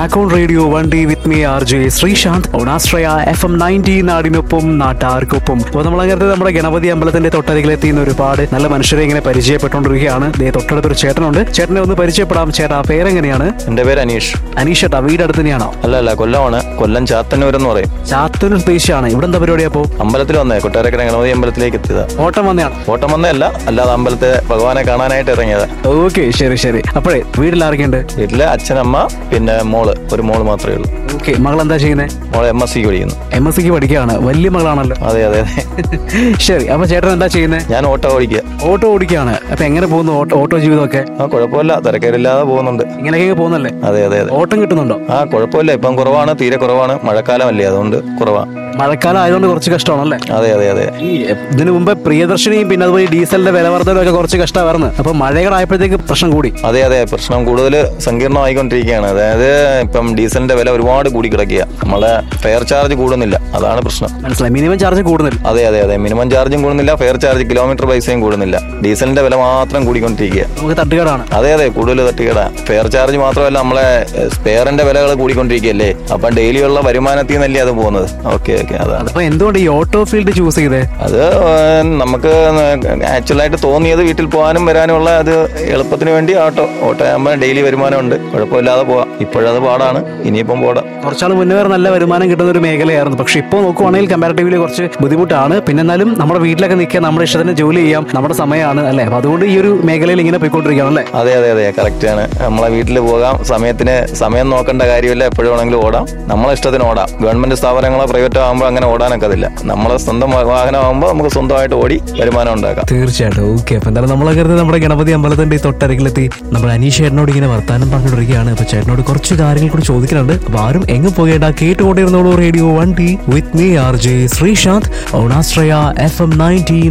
back on radio one D with me R J Sreesanth Onashraya F M ninety നാടിനൊപ്പം നാട്ടാർക്കൊപ്പം അപ്പോൾ നമ്മൾ അങ്ങനെ നമ്മുടെ ഗണപതി അമ്പലത്തിന്റെ തൊട്ടരികിലെത്തിയുന്ന ഒരുപാട് നല്ല മനുഷ്യരെ ഇങ്ങനെ പരിചയപ്പെട്ടുകൊണ്ടിരിക്കുകയാണ് ദേ തൊട്ടടുത്തൊരു ചേട്ടനുണ്ട് ചേട്ടനെ ഒന്ന് പരിചയപ്പെടാം ചേട്ടാ പേരെങ്ങനെയാണ് എൻ്റെ പേര് അനീഷ് അനീഷേട്ടാ വീട് അടുത്ത് തന്നെയാണോ അല്ല അല്ല കൊല്ലമാണ് കൊല്ലം ചാത്തന്നൂർ എന്ന് പറയും ചാത്തൂർ സ്വദേശിയാണ് ഇവിടെ എന്താ പരിപാടി അപ്പോ അമ്പലത്തിൽ വന്നേ കൊട്ടാരക്കര ഗണപതി അമ്പലത്തിലേക്ക് എത്തിയതാ ഓട്ടം വന്നെയാണ് ഓട്ടം വന്നതല്ല അല്ലാതെ അമ്പലത്തെ ഭഗവാനെ കാണാനായിട്ട് ഇറങ്ങിയതാ ഓക്കെ ശരി ശരി അപ്പോഴേ വീട്ടിൽ ആരൊക്കെയുണ്ട് വീട്ടില് അച്ഛനമ്മ പിന്നെ മോള് ഒരു മോള് മാത്രമേ ഉള്ളൂ ഓക്കെ മകൾ എന്താ ചെയ്യുന്നത് മോള് എം എസ് സിക്ക് പഠിക്കുന്നു എം എസ് സിക്ക് പഠിക്കുകയാണ് വലിയ മകളാണല്ലോ അതെ അതെ അതെ ശരി അപ്പൊ ചേട്ടൻ എന്താ ചെയ്യുന്നത് ഞാൻ ഓട്ടോ ഓടിക്കുക ഓട്ടോ ഓടിക്കുകയാണ് അപ്പൊ എങ്ങനെ പോകുന്നു ഓട്ടോ ഓട്ടോ ജീവിതമൊക്കെ ആ കുഴപ്പമില്ല തിരക്കേടില്ലാതെ പോകുന്നുണ്ട് ഇങ്ങനെയൊക്കെ പോകുന്നല്ലേ അതെ അതെ അതെ ഓട്ടം കിട്ടുന്നുണ്ടോ ആ കുഴപ്പമില്ല ഇപ്പം കുറവാണ് തീരെ കുറവാണ് മഴക്കാലമല്ലേ അതുകൊണ്ട് കുറവാ മഴക്കാലം ആയതുകൊണ്ട് കുറച്ച് കഷ്ടമാണല്ലേ അതെ അതെ അതെ ഈ ഇതിനു മുമ്പ് പ്രിയദർശിനിയും പിന്നെ അതുപോലെ ഈ ഡീസലിന്റെ വില വർദ്ധനവും ഒക്കെ കുറച്ച് കഷ്ടമായിരുന്നു അപ്പൊ മഴകളായപ്പോഴത്തേക്ക് പ്രശ്നം കൂടി അതെ അതെ പ്രശ്നം കൂടുതൽ സങ്കീർണമായിക്കൊണ്ടിരിക്കുകയാണ് അതായത് ഇപ്പം ഡീസലിന്റെ വില ഒരുപാട് കൂടി കിടക്കുക നമ്മളെ ഫെയർ ചാർജ് കൂടുന്നില്ല അതാണ് പ്രശ്നം മനസ്സിലായി മിനിമം ചാർജ് കൂടുന്നില്ല അതെ അതെ അതെ മിനിമം ചാർജും കൂടുന്നില്ല ഫെയർ ചാർജ് കിലോമീറ്റർ പൈസയും കൂടുന്നില്ല ഡീസലിന്റെ വില മാത്രം കൂടിക്കൊണ്ടിരിക്കുക നമുക്ക് തട്ടുകേടാണ് അതെ അതെ കൂടുതൽ തട്ടിക്കട ഫെയർ ചാർജ് മാത്രമല്ല നമ്മളെ സ്പെയറിന്റെ വിലകൾ കൂടിക്കൊണ്ടിരിക്കുകയല്ലേ അപ്പം ഡെയിലി ഉള്ള വരുമാനത്തിൽ നിന്നല്ലേ അത് പോകുന്നത് ഓക്കെ ഓക്കെ അതാണ് അപ്പൊ എന്തുകൊണ്ട് ഈ ഓട്ടോ ഫീൽഡ് ചൂസ് ചെയ്തേ അത് ഏഹ്, നമുക്ക് ആക്ച്വലായിട്ട് തോന്നിയത് വീട്ടിൽ പോകാനും വരാനുമുള്ള അത് എളുപ്പത്തിന് വേണ്ടി ഓട്ടോ ഓട്ടോ ആകുമ്പോൾ ഡെയിലി വരുമാനമുണ്ട് കുഴപ്പമില്ലാതെ പോവാം ഇപ്പോഴത് പാടാണ് ഇനിയിപ്പം പോടാം കുറച്ചാൾ മുന്നേ വരെ നല്ല വരുമാനം കിട്ടുന്ന ഒരു മേഖലയായിരുന്നു പക്ഷെ ഇപ്പോൾ നോക്കുവാണെങ്കിൽ കമ്പാരിറ്റീവ്ലി കുറച്ച് ബുദ്ധിമുട്ടാണ് പിന്നെ എന്നാലും നമ്മുടെ വീട്ടിലൊക്കെ നിൽക്കുക നമ്മുടെ ഇഷ്ടത്തിന് ജോലി ചെയ്യാം നമ്മുടെ സമയമാണ് അല്ലേ അപ്പൊ അതുകൊണ്ട് ഈ ഒരു മേഖലയിൽ ഇങ്ങനെ പോയിക്കൊണ്ടിരിക്കുകയാണ് അല്ലേ അതെ അതെ അതെ കറക്റ്റ് ആണ് നമ്മളെ വീട്ടിൽ പോകാം സമയത്തിന് സമയം നോക്കേണ്ട കാര്യമില്ല എപ്പോഴും വേണമെങ്കിലും ഓടാം നമ്മളെ ഇഷ്ടത്തിന് ഓടാം ഗവൺമെന്റ് സ്ഥാപനങ്ങളോ പ്രൈവറ്റോ ആകുമ്പോൾ അങ്ങനെ ഓടാനൊക്കെ അതില്ല നമ്മളെ സ്വന്തം വാഹനമാകുമ്പോൾ നമുക്ക് സ്വന്തമായിട്ട് ഓടി വരുമാനം ഉണ്ടാക്കാം തീർച്ചയായിട്ടും ഓക്കെ അപ്പൊ എന്തായാലും നമ്മളെ കരുതി നമ്മുടെ ഗണപതി അമ്പലത്തിന്റെ ഈ തൊട്ടരികിലെത്തി നമ്മുടെ അനീഷ് ചേട്ടനോട് ഇങ്ങനെ വർത്താനം പറഞ്ഞുകൊണ്ടിരിക്കുകയാണ് അപ്പൊ ചേട്ടനോട് കുറച്ച് കാര്യങ്ങൾ കൂടി ചോദിക്കുന്നുണ്ട് അപ്പൊ ആരും എങ്ങും പോകേണ്ട കേട്ടുകൊണ്ടിരുന്നോളൂ radio one T with me R J Sreesanth Onashraya F M nineteen